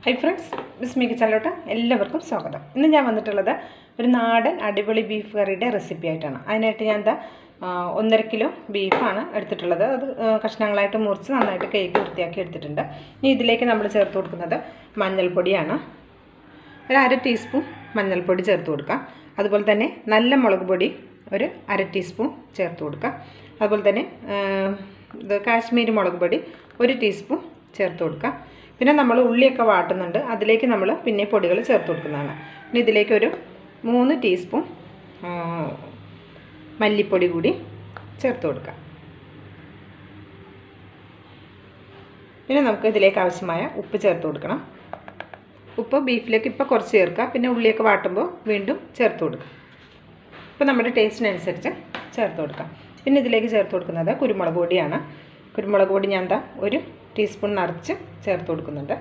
hi friends ബിസ്മി കിച്ചണിലോട്ട് എല്ലാവർക്കും സ്വാഗതം ഇന്ന് ഞാൻ വന്നിട്ടുള്ളത് ഒരു നാടൻ അടിപൊളി ബീഫ് കറിയുടെ റെസിപ്പി ആയിട്ടാണ് അതിനായിട്ട് ഞാൻ എന്താ ആ, ഒന്നര കിലോ ബീഫാണ് എടുത്തിട്ടുള്ളത് അത് ആ, കഷ്ണങ്ങളായിട്ട് മുറിച്ച് നന്നായിട്ട് കേക്ക് വൃത്തിയാക്കി എടുത്തിട്ടുണ്ട് ഇനി ഇതിലേക്ക് നമ്മൾ ചേർത്ത് കൊടുക്കുന്നത് മഞ്ഞൾപ്പൊടിയാണ് ഒരു അര ടീസ്പൂൺ മഞ്ഞൾപ്പൊടി ചേർത്ത് കൊടുക്കാം അതുപോലെ തന്നെ നല്ല മുളക് പൊടി ഒരു അര ടീസ്പൂൺ ചേർത്ത് കൊടുക്കാം അതുപോലെ തന്നെ ആ, ഇത് കാശ്മീരി മുളക് പൊടി ഒരു ടീസ്പൂൺ ചേർത്ത് കൊടുക്കാം പിന്നെ നമ്മൾ ഉള്ളിയൊക്കെ വാട്ടുന്നുണ്ട് അതിലേക്ക് നമ്മൾ പിന്നെ പൊടികൾ ചേർത്ത് കൊടുക്കുന്നതാണ് ഇനി ഇതിലേക്ക് ഒരു മൂന്ന് ടീസ്പൂൺ ആ, മല്ലിപ്പൊടി കൂടി ചേർത്ത് കൊടുക്കാം പിന്നെ നമുക്ക് ഇതിലേക്ക് ആവശ്യമായ ഉപ്പ് ചേർത്ത് കൊടുക്കണം ഉപ്പ് ബീഫിലേക്ക് ഇപ്പോൾ കുറച്ച് ചേർക്കുക പിന്നെ ഉള്ളിയൊക്കെ വാട്ടുമ്പോൾ വീണ്ടും ചേർത്ത് കൊടുക്കുക ഇപ്പോൾ നമ്മുടെ ടേസ്റ്റിനനുസരിച്ച് ചേർത്ത് കൊടുക്കാം പിന്നെ ഇതിലേക്ക് ചേർത്ത് കൊടുക്കുന്നത് കുരുമുളക് പൊടിയാണ് കുരുമുളക് പൊടി ഞാൻ എന്താ ഒരു ടീസ്പൂൺ നിറച്ച് ചേർത്ത് കൊടുക്കുന്നുണ്ട്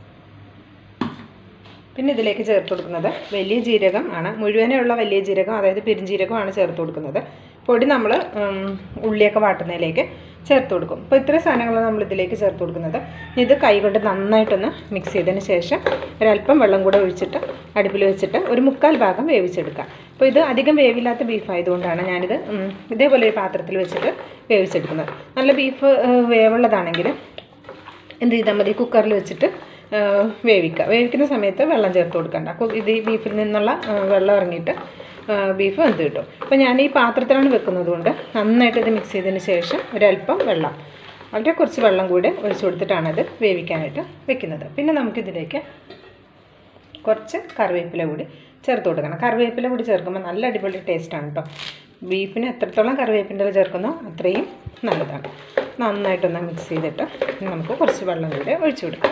പിന്നെ ഇതിലേക്ക് ചേർത്ത് കൊടുക്കുന്നത് വലിയ ജീരകം ആണ് മുഴുവനുള്ള വലിയ ജീരകം അതായത് പെരുംജീരകമാണ് ചേർത്ത് കൊടുക്കുന്നത് പൊടി നമ്മൾ ഉള്ളിയൊക്കെ വാട്ടുന്നതിലേക്ക് ചേർത്ത് കൊടുക്കും അപ്പോൾ ഇത്രയും സാധനങ്ങൾ നമ്മൾ ഇതിലേക്ക് ചേർത്ത് കൊടുക്കുന്നത് ഇത് കൈകൊണ്ട് നന്നായിട്ടൊന്ന് മിക്സ് ചെയ്തതിന് ശേഷം ഒരല്പം വെള്ളം കൂടെ ഒഴിച്ചിട്ട് അടുപ്പിൽ വെച്ചിട്ട് ഒരു മുക്കാൽ ഭാഗം വേവിച്ചെടുക്കുക അപ്പോൾ ഇത് അധികം വേവില്ലാത്ത ബീഫ് ആയതുകൊണ്ടാണ് ഞാനിത് ഉം, ഇതേപോലെ ഒരു പാത്രത്തിൽ വെച്ചിട്ട് വേവിച്ചെടുക്കുന്നത് നല്ല ബീഫ് ഏഹ്, വേവുള്ളതാണെങ്കിൽ എന്ത് ചെയ്താൽ മതി കുക്കറിൽ വെച്ചിട്ട് ആ, വേവിക്കുക വേവിക്കുന്ന സമയത്ത് വെള്ളം ചേർത്ത് കൊടുക്കണ്ട കു- ഇത് ഈ ബീഫിൽ നിന്നുള്ള ആ, വെള്ളം ഇറങ്ങിയിട്ട് ആ, ബീഫ് വെന്ത് കിട്ടും അപ്പോൾ ഞാൻ ഈ പാത്രത്തിലാണ് വെക്കുന്നത് കൊണ്ട് നന്നായിട്ട് ഇത് മിക്സ് ചെയ്തതിന് ശേഷം ഒരല്പം വെള്ളം വളരെ കുറച്ച് വെള്ളം കൂടി ഒഴിച്ചു കൊടുത്തിട്ടാണ് ഇത് വേവിക്കാനായിട്ട് വെക്കുന്നത് പിന്നെ നമുക്കിതിലേക്ക് കുറച്ച് കറിവേപ്പില കൂടി ചേർത്ത് കൊടുക്കണം കറിവേപ്പില കൂടി ചേർക്കുമ്പോൾ നല്ല അടിപൊളി ടേസ്റ്റാണ് കേട്ടോ ബീഫിന് എത്രത്തോളം കറിവേപ്പിൻ്റെ ചേർക്കുന്നോ അത്രയും നല്ലതാണ് നന്നായിട്ടൊന്ന് മിക്സ് ചെയ്തിട്ട് ഇനി നമുക്ക് കുറച്ച് വെള്ളം കൂടി ഒഴിച്ചു കൊടുക്കാം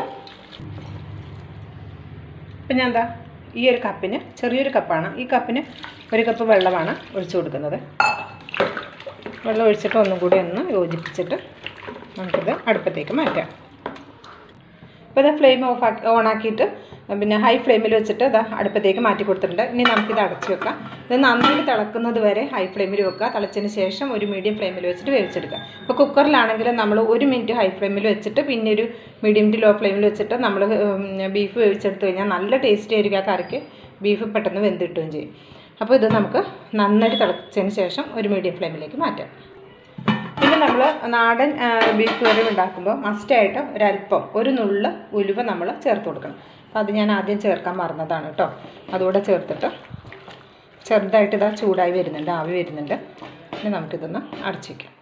ഇപ്പം ഞാൻ എന്താ ഈ ഒരു കപ്പിന് ചെറിയൊരു കപ്പാണ് ഈ കപ്പിന് ഒരു കപ്പ് വെള്ളമാണ് ഒഴിച്ചു കൊടുക്കുന്നത് വെള്ളം ഒഴിച്ചിട്ട് ഒന്നും കൂടി ഒന്ന് യോജിപ്പിച്ചിട്ട് നമുക്കിത് അടുപ്പത്തേക്ക് മാറ്റാം ഇപ്പോൾ ഇത് ഫ്ലെയിം ഓഫ് ആക്കി ഓണാക്കിയിട്ട് പിന്നെ ഹൈ ഫ്ലെയിമിൽ വെച്ചിട്ട് ഇതാ അടുപ്പത്തേക്ക് മാറ്റി കൊടുത്തിട്ടുണ്ട് ഇനി നമുക്കിത് അടച്ച് വെക്കാം ഇത് നന്നായിട്ട് തിളക്കുന്നത് വരെ ഹൈ ഫ്ലെയിമിൽ വെക്കുക തിളച്ചതിന് ശേഷം ഒരു മീഡിയം ഫ്ലെയിമിൽ വെച്ചിട്ട് വേവിച്ചെടുക്കുക ഇപ്പോൾ കുക്കറിലാണെങ്കിൽ നമ്മൾ ഒരു മിനിറ്റ് ഹൈ ഫ്ലെയിമിൽ വെച്ചിട്ട് പിന്നെ ഒരു മീഡിയം ടു ലോ ഫ്ലെയിമിൽ വെച്ചിട്ട് നമ്മൾ ബീഫ് വേവിച്ചെടുത്ത് കഴിഞ്ഞാൽ നല്ല ടേസ്റ്റി ആയിരിക്കും ആ കറിക്ക് ബീഫ് പെട്ടെന്ന് വെന്ത് കിട്ടുകയും ചെയ്യും അപ്പോൾ ഇത് നമുക്ക് നന്നായിട്ട് തിളച്ചതിന് ശേഷം ഒരു മീഡിയം ഫ്ലെയിമിലേക്ക് മാറ്റാം പിന്നെ നമ്മൾ നാടൻ ആ, ബീഫ് കറി ഉണ്ടാക്കുമ്പോൾ മസ്റ്റായിട്ട് ഒരല്പം ഒരു നുള്ള് ഉലുവ നമ്മൾ ചേർത്ത് കൊടുക്കണം അപ്പോൾ അത് ഞാൻ ആദ്യം ചേർക്കാൻ മറന്നതാണ് കേട്ടോ അതുകൂടെ ചേർത്തിട്ട് ചെറുതായിട്ട് ഇതാ ചൂടായി വരുന്നുണ്ട് ആവി വരുന്നുണ്ട് ഇനി നമുക്കിതൊന്ന് അടച്ചു വയ്ക്കാം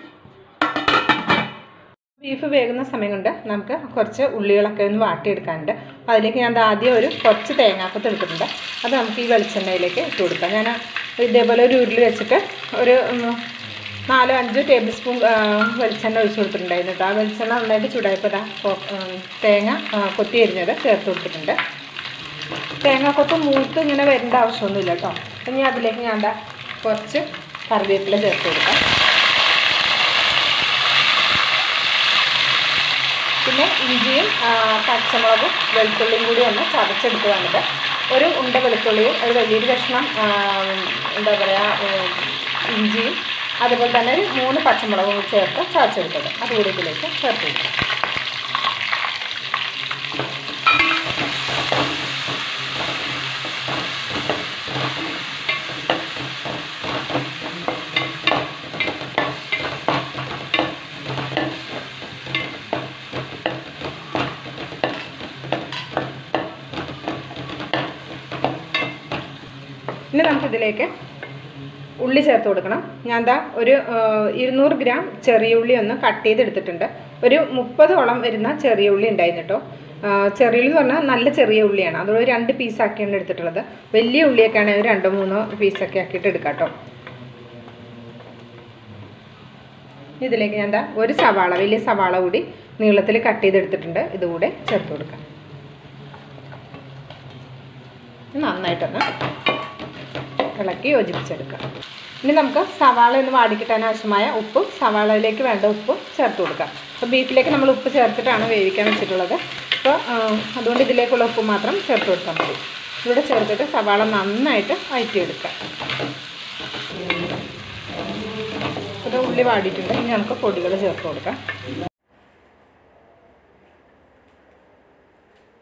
ബീഫ് വേകുന്ന സമയം കൊണ്ട് നമുക്ക് കുറച്ച് ഉള്ളികളൊക്കെ ഒന്ന് വാട്ടിയെടുക്കാനുണ്ട് അപ്പോൾ അതിലേക്ക് ഞാൻ ദാ ആദ്യം ഒരു കുറച്ച് തേങ്ങാക്കൊത്ത് എടുത്തിട്ടുണ്ട് അത് നമുക്ക് ഈ വെളിച്ചെണ്ണയിലേക്ക് ഇട്ട് കൊടുക്കാം ഞാൻ ഇതേപോലെ ഒരു ഉരുളി വെച്ചിട്ട് ഒരു ഉം, നാലോ അഞ്ചോ ടേബിൾ സ്പൂൺ ആ, വെളിച്ചെണ്ണ ഒഴിച്ച് കൊടുത്തിട്ടുണ്ടായിരുന്നു കേട്ടോ ആ വെളിച്ചെണ്ണ നന്നായിട്ട് ചൂടായപ്പോൾ ദാ കൊ- ഉം, തേങ്ങ ആ, കൊത്തി അരിഞ്ഞത് ചേർത്ത് കൊടുത്തിട്ടുണ്ട് തേങ്ങാക്കൊത്ത് മൂത്ത് ഇങ്ങനെ വരേണ്ട ആവശ്യമൊന്നുമില്ല കേട്ടോ ഇനി അതിലേക്ക് ഞാൻ ദാ കുറച്ച് കറിവേപ്പില ചേർത്ത് കൊടുക്കാം പിന്നെ ഇഞ്ചിയും ആ, പച്ചമുളകും വെളുത്തുള്ളിയും കൂടി ഒന്ന് ചതച്ചെടുത്തതാണിത് ഒരു ഉണ്ട വെളുത്തുള്ളിയും ഒരു വലിയൊരു കഷ്ണം ആ, എന്താ പറയുക ഇഞ്ചിയും അതുപോലെ തന്നെ ഒരു മൂന്ന് പച്ചമുളകും കൂടി ചേർത്ത് ചതച്ചെടുത്തത് അതുകൂടി ഇതിലേക്ക് ചേർത്ത് കൊടുക്കാം ഇനി നമുക്കിതിലേക്ക് ഉള്ളി ചേർത്ത് കൊടുക്കണം ഞാൻ എന്താ ഒരു ആ, ഇരുന്നൂറ് ഗ്രാം ചെറിയ ഉള്ളി ഒന്ന് കട്ട് ചെയ്തെടുത്തിട്ടുണ്ട് ഒരു മുപ്പതോളം വരുന്ന ചെറിയ ഉള്ളി ഉണ്ടായിരുന്നു കേട്ടോ ആ, ചെറിയ ഉള്ളി എന്ന് പറഞ്ഞാൽ നല്ല ചെറിയ ഉള്ളിയാണ് അതുകൊണ്ട് ഒരു രണ്ട് പീസാക്കിയാണ് എടുത്തിട്ടുള്ളത് വലിയ ഉള്ളിയൊക്കെ ആണെങ്കിൽ ഒരു രണ്ടോ മൂന്നോ പീസൊക്കെ ആക്കിയിട്ട് എടുക്കാം കേട്ടോ ഇതിലേക്ക് ഞാൻ എന്താ ഒരു സവാള വലിയ സവാള കൂടി നീളത്തിൽ കട്ട് ചെയ്തെടുത്തിട്ടുണ്ട് ഇതുകൂടെ ചേർത്ത് കൊടുക്കാം ഇത് നന്നായിട്ടൊന്ന് ഇളക്കി യോജിപ്പിച്ചെടുക്കാം ഇനി നമുക്ക് സവാള ഒന്ന് വാടിക്കിട്ടാൻ ആവശ്യമായ ഉപ്പും സവാളയിലേക്ക് വേണ്ട ഉപ്പും ചേർത്ത് കൊടുക്കാം അപ്പോൾ ബീഫിലേക്ക് നമ്മൾ ഉപ്പ് ചേർത്തിട്ടാണ് വേവിക്കാൻ വെച്ചിട്ടുള്ളത് അപ്പോൾ ആ, അതുകൊണ്ട് ഇതിലേക്കുള്ള ഉപ്പ് മാത്രം ചേർത്ത് കൊടുത്താൽ മതി ഇവിടെ ചേർത്തിട്ട് സവാള നന്നായിട്ട് വഴറ്റിയെടുക്കാം ഇത് ഉള്ളി വാടിയിട്ടുണ്ട് ഇനി നമുക്ക് പൊടികൾ ചേർത്ത് കൊടുക്കാം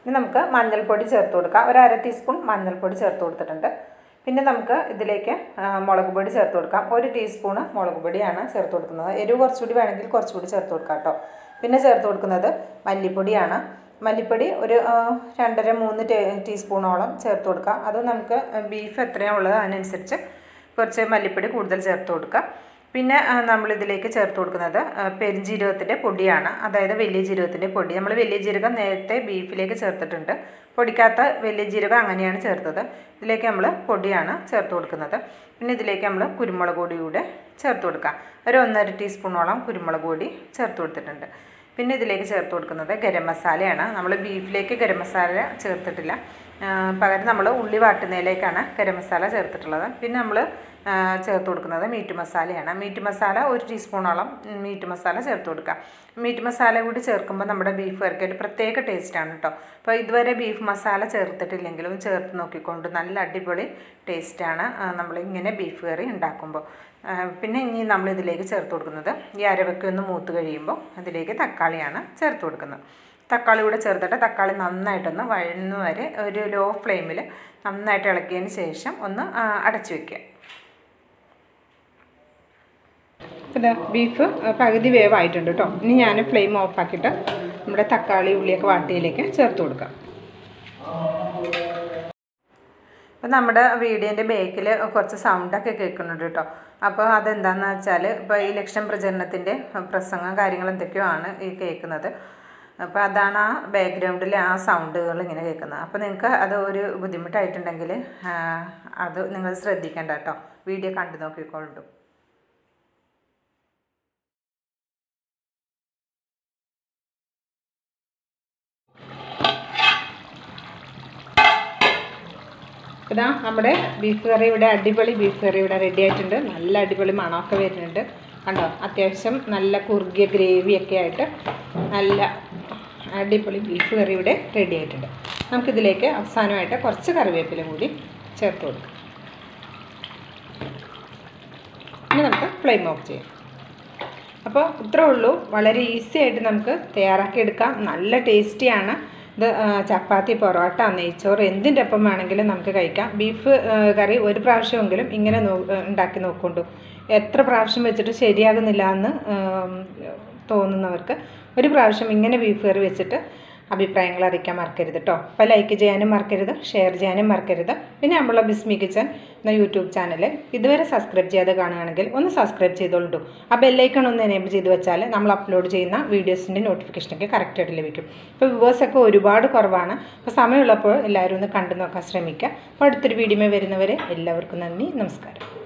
ഇനി നമുക്ക് മഞ്ഞൾപ്പൊടി ചേർത്ത് കൊടുക്കാം ഒരു അര ടീസ്പൂൺ മഞ്ഞൾപ്പൊടി ചേർത്ത് കൊടുത്തിട്ടുണ്ട് പിന്നെ നമുക്ക് ഇതിലേക്ക് ആ, മുളക് പൊടി ചേർത്ത് കൊടുക്കാം ഒരു ടീസ്പൂണ് മുളക് പൊടിയാണ് ചേർത്ത് കൊടുക്കുന്നത് എരിവ് കുറച്ചുകൂടി വേണമെങ്കിൽ കുറച്ചുകൂടി ചേർത്ത് കൊടുക്കാം കേട്ടോ പിന്നെ ചേർത്ത് കൊടുക്കുന്നത് മല്ലിപ്പൊടിയാണ് മല്ലിപ്പൊടി ഒരു ആ, രണ്ടര മൂന്ന് ടേ ടീസ്പൂണോളം ചേർത്ത് കൊടുക്കാം അത് നമുക്ക് ബീഫ് എത്രയാണ് ഉള്ളത് അതിനനുസരിച്ച് കുറച്ച് മല്ലിപ്പൊടി കൂടുതൽ ചേർത്ത് കൊടുക്കാം പിന്നെ ആ, നമ്മളിതിലേക്ക് ചേർത്ത് കൊടുക്കുന്നത് ആ, പെരുംജീരകത്തിൻ്റെ പൊടിയാണ് അതായത് വലിയ ജീരകത്തിൻ്റെ പൊടി നമ്മൾ വലിയ ജീരകം നേരത്തെ ബീഫിലേക്ക് ചേർത്തിട്ടുണ്ട് പൊടിക്കാത്ത വലിയ ജീരകം അങ്ങനെയാണ് ചേർത്തത് ഇതിലേക്ക് നമ്മൾ പൊടിയാണ് ചേർത്ത് കൊടുക്കുന്നത് പിന്നെ ഇതിലേക്ക് നമ്മൾ കുരുമുളക് പൊടി കൂടെ ചേർത്ത് കൊടുക്കാം ഒരു ഒന്നര ടീസ്പൂണോളം കുരുമുളക് പൊടി ചേർത്ത് കൊടുത്തിട്ടുണ്ട് പിന്നെ ഇതിലേക്ക് ചേർത്ത് കൊടുക്കുന്നത് ഗരം മസാലയാണ് നമ്മൾ ബീഫിലേക്ക് ഗരം മസാല ചേർത്തിട്ടില്ല ആ, പകരം നമ്മൾ ഉള്ളി വാട്ടുന്നതിലേക്കാണ് ഗരം മസാല ചേർത്തിട്ടുള്ളത് പിന്നെ നമ്മൾ ചേർത്ത് കൊടുക്കുന്നത് മീറ്റ് മസാലയാണ് മീറ്റ് മസാല ഒരു ടീസ്പൂണോളം മീറ്റ് മസാല ചേർത്ത് കൊടുക്കുക മീറ്റ് മസാല കൂടി ചേർക്കുമ്പോൾ നമ്മുടെ ബീഫ് കറിക്ക് ഒരു പ്രത്യേക ടേസ്റ്റാണ് കേട്ടോ അപ്പോൾ ഇതുവരെ ബീഫ് മസാല ചേർത്തിട്ടില്ലെങ്കിലും ചേർത്ത് നോക്കിക്കൊണ്ട് നല്ല അടിപൊളി ടേസ്റ്റാണ് നമ്മൾ ഇങ്ങനെ ബീഫ് കറി ഉണ്ടാക്കുമ്പോൾ ആ, പിന്നെ ഇനി നമ്മൾ ഇതിലേക്ക് ചേർത്ത് കൊടുക്കുന്നത് ഈ അരവയ്ക്ക് ഒന്ന് മൂത്ത് കഴിയുമ്പോൾ അതിലേക്ക് തക്കാളിയാണ് ചേർത്ത് കൊടുക്കുന്നത് തക്കാളി കൂടെ ചേർത്തിട്ട് തക്കാളി നന്നായിട്ടൊന്ന് വഴന്നു വരെ ഒരു ലോ ഫ്ലെയിമിൽ നന്നായിട്ട് ഇളക്കിയതിന് ശേഷം ഒന്ന് ആ, അടച്ചു വെക്കുക ഇതാ ബീഫ് പകുതി വേവായിട്ടുണ്ട് കേട്ടോ ഇനി ഞാൻ ഫ്ലെയിം ഓഫാക്കിയിട്ട് നമ്മുടെ തക്കാളി ഉള്ളിയൊക്കെ വാട്ടിയിലേക്ക് ചേർത്ത് കൊടുക്കാം ഇപ്പം നമ്മുടെ വീഡിയോൻ്റെ ബേക്കിൽ കുറച്ച് സൗണ്ടൊക്കെ കേൾക്കുന്നുണ്ട് കേട്ടോ അപ്പോൾ അതെന്താണെന്ന് വെച്ചാൽ ഇപ്പോൾ ഈ ഇലക്ഷൻ പ്രചരണത്തിൻ്റെ പ്രസംഗം കാര്യങ്ങൾ എന്തൊക്കെയോ ആണ് ഈ കേൾക്കുന്നത് അപ്പോൾ അതാണ് ആ ബാക്ക്ഗ്രൗണ്ടിൽ ആ സൗണ്ടുകൾ ഇങ്ങനെ കേൾക്കുന്നത് അപ്പോൾ നിങ്ങൾക്ക് അത് ഒരു ബുദ്ധിമുട്ടായിട്ടുണ്ടെങ്കിൽ ആ, അത് നിങ്ങൾ ശ്രദ്ധിക്കേണ്ട കേട്ടോ വീഡിയോ കണ്ടു നോക്കിക്കൊള്ളൂ ഇതാ നമ്മുടെ ബീഫ് കറി ഇവിടെ അടിപൊളി ബീഫ് കറി ഇവിടെ റെഡി ആയിട്ടുണ്ട് നല്ല അടിപൊളി മണമൊക്കെ വരുന്നുണ്ട് കണ്ടോ അത്യാവശ്യം നല്ല കുറുകിയ ഗ്രേവിയൊക്കെ ആയിട്ട് നല്ല അടിപൊളി ബീഫ് കറി ഇവിടെ റെഡി ആയിട്ടുണ്ട് നമുക്കിതിലേക്ക് അവസാനമായിട്ട് കുറച്ച് കറിവേപ്പില കൂടി ചേർത്ത് കൊടുക്കാം ഇനി നമുക്ക് ഫ്ലെയിം ഓഫ് ചെയ്യാം അപ്പോൾ ഇത്രേ ഉള്ളൂ വളരെ ഈസി ആയിട്ട് നമുക്ക് തയ്യാറാക്കിയെടുക്കാം നല്ല ടേസ്റ്റിയാണ് ഇത് ആ, ചപ്പാത്തി പൊറോട്ട നെയ്ച്ചോറ് എന്തിൻ്റെ ഒപ്പം വേണമെങ്കിലും നമുക്ക് കഴിക്കാം ബീഫ് ആ, കറി ഒരു പ്രാവശ്യമെങ്കിലും ഇങ്ങനെ നോ ഉണ്ടാക്കി നോക്കൊണ്ടു എത്ര പ്രാവശ്യം വെച്ചിട്ട് ശരിയാകുന്നില്ല എന്ന് ആം, തോന്നുന്നവർക്ക് ഒരു പ്രാവശ്യം ഇങ്ങനെ ബീഫ് കറി വെച്ചിട്ട് അഭിപ്രായങ്ങൾ അറിയിക്കാൻ മറക്കരുത് കേട്ടോ അപ്പോൾ ലൈക്ക് ചെയ്യാനും മറക്കരുത് ഷെയർ ചെയ്യാനും മറക്കരുത് പിന്നെ നമ്മളെ ബിസ്മി കിച്ചൻ എന്ന യൂട്യൂബ് ചാനൽ ഇതുവരെ സബ്സ്ക്രൈബ് ചെയ്യാതെ കാണുകയാണെങ്കിൽ ഒന്ന് സബ്സ്ക്രൈബ് ചെയ്തോളൂ ആ ബെല്ലൈക്കൺ ഒന്ന് എനേബിൾ ചെയ്ത് വെച്ചാൽ നമ്മൾ അപ്ലോഡ് ചെയ്യുന്ന വീഡിയോസിൻ്റെ നോട്ടിഫിക്കേഷനൊക്കെ കറക്റ്റായിട്ട് ലഭിക്കും ഇപ്പോൾ വ്യൂവേഴ്സൊക്കെ ഒരുപാട് കുറവാണ് അപ്പോൾ സമയമുള്ളപ്പോൾ എല്ലാവരും ഒന്ന് കണ്ടു നോക്കാൻ ശ്രമിക്കുക അപ്പോൾ അടുത്തൊരു വീഡിയോ വരുന്നവരെ എല്ലാവർക്കും നന്ദി നമസ്കാരം